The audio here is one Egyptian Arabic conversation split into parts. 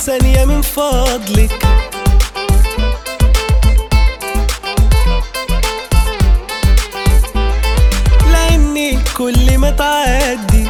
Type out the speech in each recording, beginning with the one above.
ثانية من فضلك لاني كل ما تعدي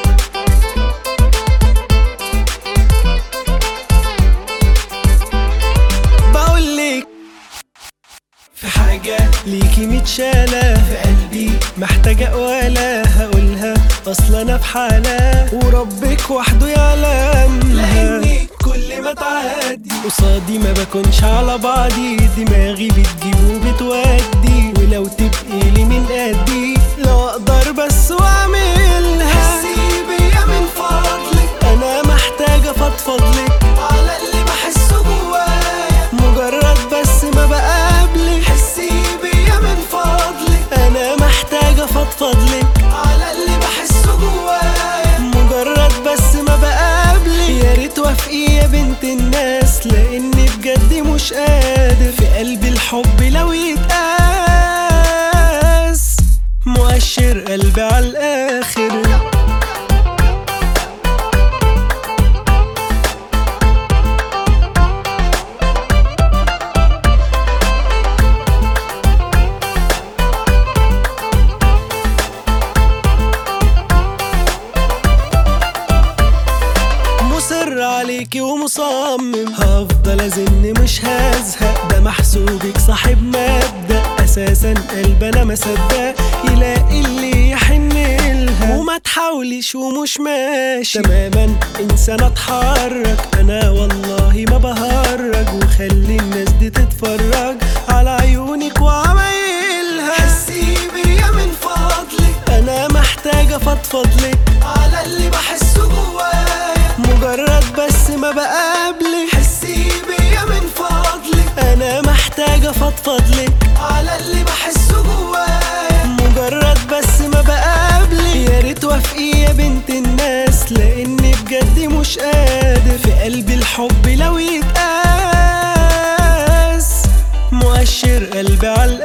بقولك في حاجة ليكي متشالة في قلبي محتاجة ولا هقولها أصل أنا في حالة وربك وحده يعلمها لأني كل ما تعدي قصادي ما بكونش على بعضي دماغي بتجيب وبتودي ولو تبقي لي من قدي لو أقدر بس وأعملها حسي بيا من فضلك أنا محتاجة فضفضلك على اللي بحسه جوايا مجرد بس ما بقابلك حسي بيا من فضلك انا محتاجة فضفضلك على اللي بحسه جوايا مجرد بس ما بقابلك يا ريت توافقي يا بنت الناس لاني بجد مش قادر في قلبي الحب لو يتقاس مؤشر قلبي على الاخر مصر عليكي ومصمم هفضل ازن مش هزهق ده محسوبك صاحب مبدأ اساسا قلب انا ما صدق يلاقي اللي يحن لها وما تحاوليش ومش ماشي تماما انسان اتحرك انا والله ما بهرج وخلي الناس دي تتفرج على عيونك وعمايلها حسي بيا من فضلك انا محتاجة فضفضلك على اللي بحسه جوايا مجرد بس ما بقابلك حسي بيا من فضلك انا محتاجة فضفضلك على اللي بحسه جوايا مجرد بس ما بقابلك يا ريت توافقي يا بنت الناس لاني بجد مش قادر في قلبي الحب لو يتقاس مؤشر قلبي على